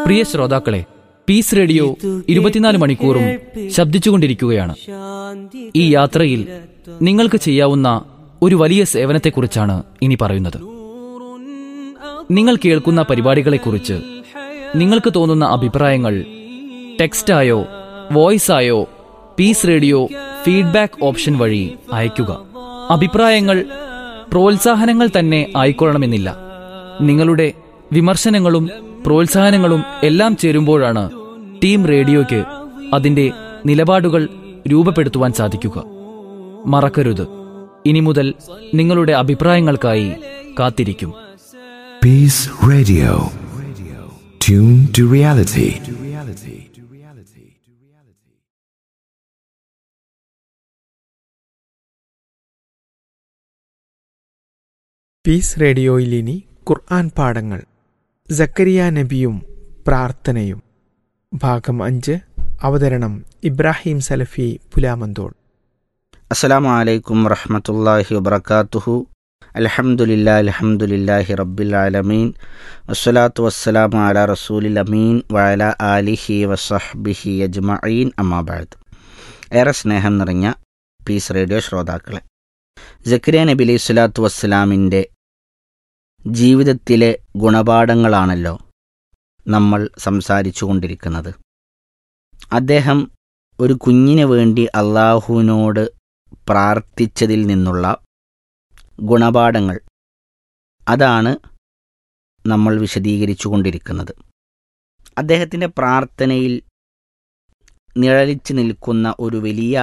പ്രിയ ശ്രോതാക്കളെ piece radio ഇരുപത്തിനാല് മണിക്കൂറും ശബ്ദിച്ചുകൊണ്ടിരിക്കുകയാണ് ഈ യാത്രയിൽ നിങ്ങൾക്ക് ചെയ്യാവുന്ന ഒരു വലിയ സേവനത്തെക്കുറിച്ചാണ് ഇനി പറയുന്നത് നിങ്ങൾ കേൾക്കുന്ന പരിപാടികളെക്കുറിച്ച് നിങ്ങൾക്ക് തോന്നുന്ന അഭിപ്രായങ്ങൾ ടെക്സ്റ്റായോ വോയിസായോ പീസ് റേഡിയോ ഫീഡ്ബാക്ക് ഓപ്ഷൻ വഴി അയയ്ക്കുക അഭിപ്രായങ്ങൾ പ്രോത്സാഹനങ്ങൾ തന്നെ ആയിക്കൊള്ളണമെന്നില്ല നിങ്ങളുടെ വിമർശനങ്ങളും പ്രോത്സാഹനങ്ങളും എല്ലാം ചേരുമ്പോഴാണ് ടീം റേഡിയോയ്ക്ക് അതിന്റെ നിലപാടുകൾ രൂപപ്പെടുത്തുവാൻ സാധിക്കുക മറക്കരുത് ഇനി മുതൽ നിങ്ങളുടെ അഭിപ്രായങ്ങൾക്കായി കാത്തിരിക്കും Peace Radio. Tune to reality. Peace റേഡിയോയിൽ ഇനി ഖുർആൻ പാഠങ്ങൾ സക്കരിയ നബിയും പ്രാർത്ഥനയും ഭാഗം അഞ്ച് അവതരണം ഇബ്രാഹിം സലഫി പുലാമന്തോൾ അസ്സലാമു അലൈക്കും വറഹ്മത്തുള്ളാഹി വബറകാതുഹു അൽഹംദുലില്ലാ അൽഹംദുലില്ലാഹി റബ്ബിൽ ആലമീൻ വസ്സലാത്തു വസ്സലാമു അലാ റസൂലിൽ അമീൻ വഅല ആലിഹി വസഹ്ബിഹി അജ്മഈൻ അമ്മാ ബഅദ് ഏറെ സ്നേഹം നിറഞ്ഞ പീസ് റേഡിയോ ശ്രോതാക്കളെ ജക്കരിയ നബി അലൈഹി സ്വലാത്തു വസ്സലാമിൻ്റെ ജീവിതത്തിലെ ഗുണപാഠങ്ങളാണല്ലോ നമ്മൾ സംസാരിച്ചു കൊണ്ടിരിക്കുന്നത് അദ്ദേഹം ഒരു കുഞ്ഞിന് വേണ്ടി അള്ളാഹുവിനോട് പ്രാർത്ഥിച്ചതിൽ നിന്നുള്ള ഗുണപാഠങ്ങൾ അതാണ് നമ്മൾ വിശദീകരിച്ചു കൊണ്ടിരിക്കുന്നത് അദ്ദേഹത്തിൻ്റെ പ്രാർത്ഥനയിൽ നിഴലിച്ചു നിൽക്കുന്ന ഒരു വലിയ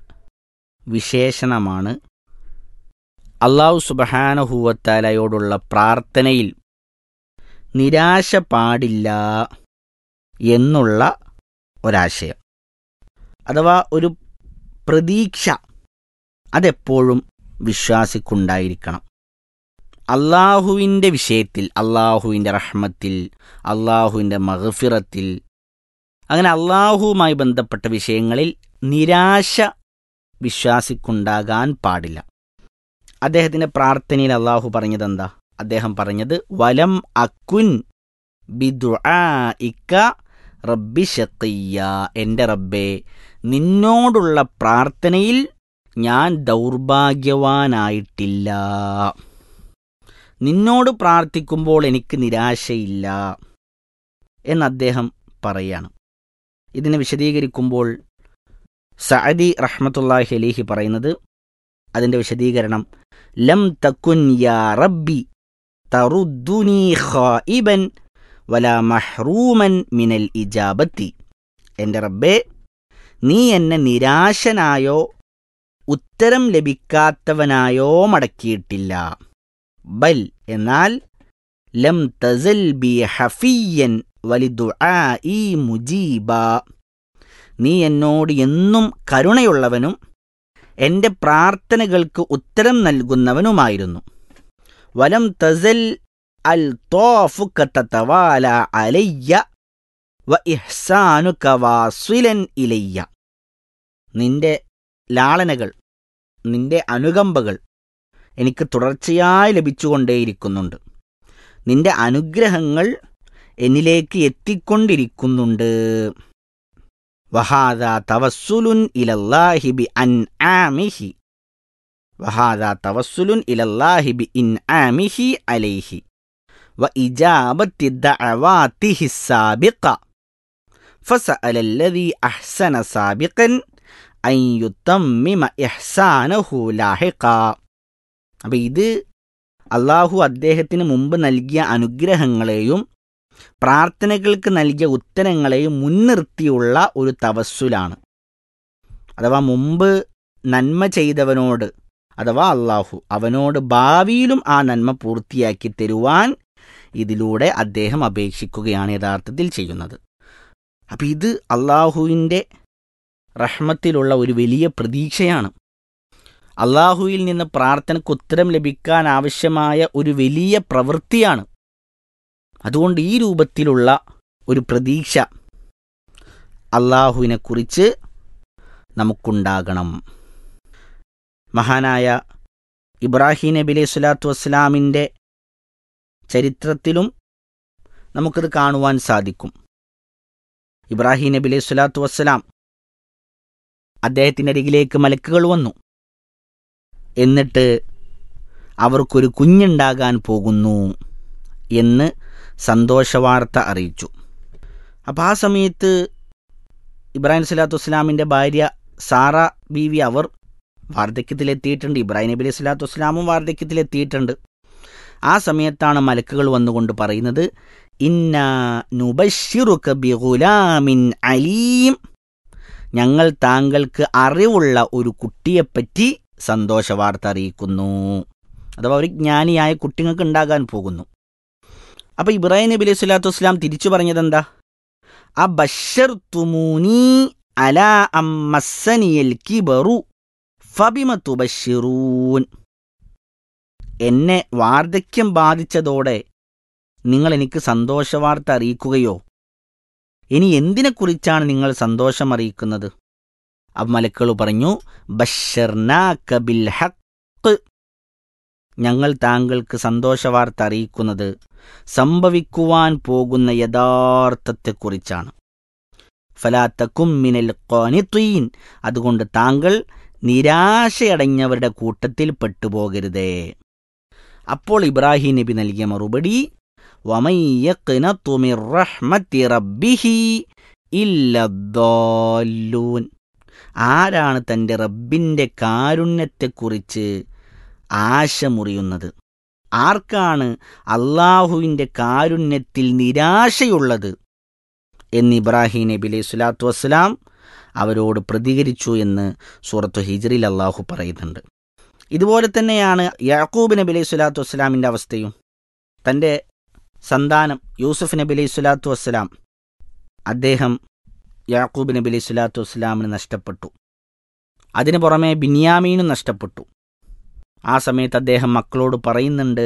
വിശേഷണമാണ് അള്ളാഹു സുബഹാനഹൂവത്താലയോടുള്ള പ്രാർത്ഥനയിൽ നിരാശ പാടില്ല എന്നുള്ള ഒരാശയം അഥവാ ഒരു പ്രതീക്ഷ അതെപ്പോഴും വിശ്വാസിക്കുണ്ടായിരിക്കണം അള്ളാഹുവിൻ്റെ വിഷയത്തിൽ അള്ളാഹുവിൻ്റെ റഹ്മത്തിൽ അള്ളാഹുവിൻ്റെ മഹഫിറത്തിൽ അങ്ങനെ അള്ളാഹുവുമായി ബന്ധപ്പെട്ട വിഷയങ്ങളിൽ നിരാശ വിശ്വാസിക്കുണ്ടാകാൻ പാടില്ല അദ്ദേഹത്തിൻ്റെ പ്രാർത്ഥനയിൽ അള്ളാഹു പറഞ്ഞത് എന്താ അദ്ദേഹം പറഞ്ഞത് വലം അക്കുൻ ബിദുആഇക റബ്ബി ഷഖിയ എൻ്റെ റബ്ബേ നിന്നോടുള്ള പ്രാർത്ഥനയിൽ ഞാൻ ദൗർഭാഗ്യവാനായിട്ടില്ല നിന്നോട് പ്രാർത്ഥിക്കുമ്പോൾ എനിക്ക് നിരാശയില്ല എന്ന് അദ്ദേഹം പറയാണ് ഇതിനെ വിശദീകരിക്കുമ്പോൾ സഅദി റഹ്മത്തുള്ളാഹി അലൈഹി പറയുന്നത് അതിൻ്റെ വിശദീകരണം ലം തക്കുൻ യാ റബ്ബി തറുദ്ദുനി ഖായിബൻ വല മഹ്റൂമൻ മിനൽ ഇജാബത്തി എൻ്റെ റബ്ബേ നീ എന്നെ നിരാശനായോ ഉത്തരം ലഭിക്കാത്തവനായോ മടക്കിയിട്ടില്ല ബൽ എന്നാൽ ലം തസൽ ബി ഹഫിയൻ വലിദുആഇ മുജീബ നീ എന്നോട് എന്നും കരുണയുള്ളവനും എൻ്റെ പ്രാർത്ഥനകൾക്ക് ഉത്തരം നൽകുന്നവനുമായിരുന്നു വലം തസൽ അൽ തോഫുക തതവാല അലയ്യ വ ഇഹ്സാനുക വാസിലൻ ഇലയ്യ നിന്റെ ലാളനകൾ നിന്റെ അനുകമ്പകൾ എനിക്ക് തുടർച്ചയായി ലഭിച്ചുകൊണ്ടേയിരിക്കുന്നുണ്ട് നിന്റെ അനുഗ്രഹങ്ങൾ എന്നിലേക്ക് എത്തിക്കൊണ്ടിരിക്കുന്നുണ്ട് വഹാദ തവസ്സുലുൻ ഇലല്ലാഹി ബി അൻ ആമിഹി വഹാദ തവസ്സുലുൻ ഇലല്ലാഹി ബി ഇൻ ആമിഹി അലൈഹി وإجابة دعواته السابقة فسأل الذي أحسن سابقا أن يتمم إحسانه لاحقا അപ്പം ഇത് അള്ളാഹു അദ്ദേഹത്തിന് മുമ്പ് നൽകിയ അനുഗ്രഹങ്ങളെയും പ്രാർത്ഥനകൾക്ക് നൽകിയ ഉത്തരങ്ങളെയും മുൻനിർത്തിയുള്ള ഒരു തവസ്സുലാണ് അഥവാ മുമ്പ് നന്മ ചെയ്തവനോട് അഥവാ അള്ളാഹു അവനോട് ഭാവിയിലും ആ നന്മ പൂർത്തിയാക്കി തരുവാൻ ഇതിലൂടെ അദ്ദേഹം അപേക്ഷിക്കുകയാണ് യഥാർത്ഥത്തിൽ ചെയ്യുന്നത് അപ്പം ഇത് അള്ളാഹുവിൻ്റെ റഹ്മത്തിലുള്ള ഒരു വലിയ പ്രതീക്ഷയാണ് അള്ളാഹുവിൽ നിന്ന് പ്രാർത്ഥനയ്ക്ക് ഉത്തരം ലഭിക്കാൻ ആവശ്യമായ ഒരു വലിയ പ്രവൃത്തിയാണ് അതുകൊണ്ട് ഈ രൂപത്തിലുള്ള ഒരു പ്രതീക്ഷ അള്ളാഹുവിനെക്കുറിച്ച് നമുക്കുണ്ടാകണം മഹാനായ ഇബ്രാഹിം നബി അലൈഹി സ്വലാത്തു വസ്സലാമിൻ്റെ ചരിത്രത്തിലും നമുക്കത് കാണുവാൻ സാധിക്കും ഇബ്രാഹിം നബി അലൈഹി സ്വലാത്തു വസ്സലാം അദ്ദേഹത്തിൻ്റെ അരികിലേക്ക് മലക്കുകൾ വന്നു എന്നിട്ട് അവർക്കൊരു കുഞ്ഞുണ്ടാകാൻ പോകുന്നു എന്ന് സന്തോഷവാർത്ത അറിയിച്ചു അപ്പോൾ ആ സമയത്ത് ഇബ്രാഹിം സ്വലാത്തു വസ്സലാമിൻ്റെ ഭാര്യ സാറ ബീവി അവർ വാർദ്ധക്യത്തിലെത്തിയിട്ടുണ്ട് ഇബ്രാഹിം നബി അലൈഹി സ്വലാത്തു വസ്സലാമും വാർദ്ധക്യത്തിലെത്തിയിട്ടുണ്ട് ആ സമയത്താണ് മലക്കുകൾ വന്നുകൊണ്ട് പറയുന്നത് ഇന്ന നുബഷിറുക ബിഗുലാമിൻ അലീം ഞങ്ങൾ താങ്കൾക്ക് അറിവുള്ള ഒരു കുട്ടിയെപ്പറ്റി സന്തോഷവാർത്ത അറിയിക്കുന്നു അഥവാ ഒരു ജ്ഞാനിയായ കുട്ടികൾക്ക് ഉണ്ടാകാൻ പോകുന്നു അപ്പോൾ ഇബ്രാഹിം നബി അലൈഹി സ്വലാത്തു വസ്സലാം തിരിച്ചു പറഞ്ഞത് എന്താ ആ ബഷർ തുമൂനി അല അമ്മസനിയൽ കിബറു ഫബിമ തുബഷിറൂൻ എന്നെ വാർദ്ധക്യം ബാധിച്ചതോടെ നിങ്ങൾ എനിക്ക് സന്തോഷവാർത്ത അറിയിക്കുകയോ ഇനി എന്തിനെക്കുറിച്ചാണ് നിങ്ങൾ സന്തോഷം അറിയിക്കുന്നത് അബ് മലക്കൾ പറഞ്ഞു ബഷർനാക ബിൽ ഹക്ക് ഞങ്ങൾ താങ്കൾക്ക് സന്തോഷവാർത്ത അറിയിക്കുന്നത് സംഭവിക്കുവാൻ പോകുന്ന യഥാർത്ഥത്തെക്കുറിച്ചാണ് ഫലാത്തക്കും മിനൽ ഖാനിത്വീൻ അതുകൊണ്ട് താങ്കൾ നിരാശയടഞ്ഞവരുടെ കൂട്ടത്തിൽ പെട്ടുപോകരുതേ അപ്പോൾ ഇബ്രാഹിം നബി നൽകിയ മറുപടി വമയ്യഖ്നതു മിർ റഹ്മത്തി റബ്ബിഹി ഇല്ലദ്ദാല്ലൂൻ ആരാണ് തൻ്റെ റബ്ബിൻ്റെ കാരുണ്യത്തെക്കുറിച്ച് ആശമുറിയുന്നത് ആർക്കാണ് അള്ളാഹുവിൻ്റെ കാരുണ്യത്തിൽ നിരാശയുള്ളത് എന്ന് ഇബ്രാഹിം നബി അലൈഹി സ്വലാത്തു വസ്സലാം അവരോട് പ്രതികരിച്ചു എന്ന് സൂറത്തു ഹിജറിൽ അള്ളാഹു പറയുന്നുണ്ട് ഇതുപോലെ തന്നെയാണ് യാക്കൂബ് നബി അലൈഹി സ്വലാത്തു വസ്സലാമിൻ്റെ അവസ്ഥയും തൻ്റെ സന്താനം യൂസുഫ് നബി അലൈഹി സ്വലാത്തു വസ്സലാം അദ്ദേഹം യാക്കൂബ് നബി അലൈഹി സ്വലാത്തു വസ്സലാമിന് നഷ്ടപ്പെട്ടു അതിനു പുറമെ ബിന്യാമീനും നഷ്ടപ്പെട്ടു ആ സമയത്ത് അദ്ദേഹം മക്കളോട് പറയുന്നുണ്ട്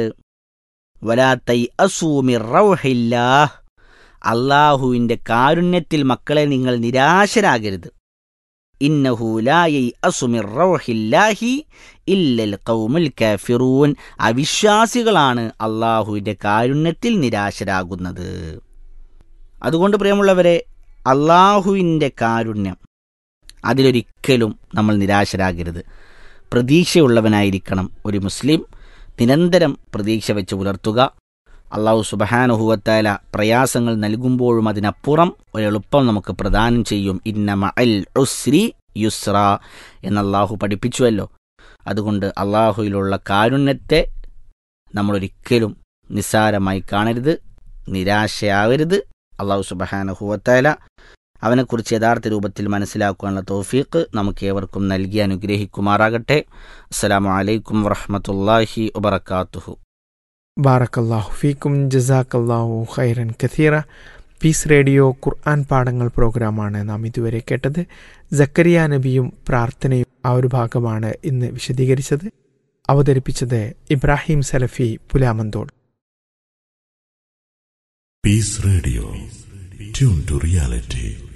വലാ തൈ അസൂമി റൗഹില്ലാഹ് അള്ളാഹുവിൻ്റെ കാരുണ്യത്തിൽ മക്കളെ നിങ്ങൾ നിരാശരാകരുത് ഇന്നഹു ലായി അസുമിർ റൗഹില്ലാഹി ഇല്ലൽ കൗമുൽ കാഫിറൂൻ അവിശ്വാസികളാണ് അള്ളാഹുവിൻ്റെ കാരുണ്യത്തിൽ നിരാശരാകുന്നത് അതുകൊണ്ട് പ്രിയമുള്ളവരെ അള്ളാഹുവിൻ്റെ കാരുണ്യം അതിലൊരിക്കലും നമ്മൾ നിരാശരാകരുത് പ്രതീക്ഷയുള്ളവനായിരിക്കണം ഒരു മുസ്ലിം നിരന്തരം പ്രതീക്ഷ വെച്ച് പുലർത്തുക അള്ളാഹു സുബഹാനുഹുവത്തായ പ്രയാസങ്ങൾ നൽകുമ്പോഴും അതിനപ്പുറം ഒരെളുപ്പം നമുക്ക് പ്രദാനം ചെയ്യും ഇന്നമ അൽ ഉസ്രി യുസ്ര എന്ന് അള്ളാഹു പഠിപ്പിച്ചുവല്ലോ അതുകൊണ്ട് അള്ളാഹുയിലുള്ള കാരുണ്യത്തെ നമ്മളൊരിക്കലും നിസ്സാരമായി കാണരുത് നിരാശയാവരുത് അള്ളാഹു സുബഹാനുഹുവത്തായ അവനെക്കുറിച്ച് യഥാർത്ഥ രൂപത്തിൽ മനസ്സിലാക്കാനുള്ള തോഫീക്ക് നമുക്ക് ഏവർക്കും നൽകി അനുഗ്രഹിക്കുമാറാകട്ടെ അസ്സലാമു അലൈക്കും വറഹമത്തല്ലാഹി വബർക്കാത്തുഹു ബാറക്കല്ലാഹു ഫീക്കും ജസാക്കല്ലാഹു ഖൈറൻ കഥീറ പീസ് റേഡിയോ ഖുർആൻ പാഠങ്ങൾ പ്രോഗ്രാമാണ് നാം ഇതുവരെ കേട്ടത് ജക്കരിയ നബിയും പ്രാർത്ഥനയും ആ ഒരു ഭാഗമാണ് ഇന്ന് വിശദീകരിച്ചത് അവതരിപ്പിച്ചത് ഇബ്രാഹിം സലഫി Pulamanthole Peace Radio. Tune to reality.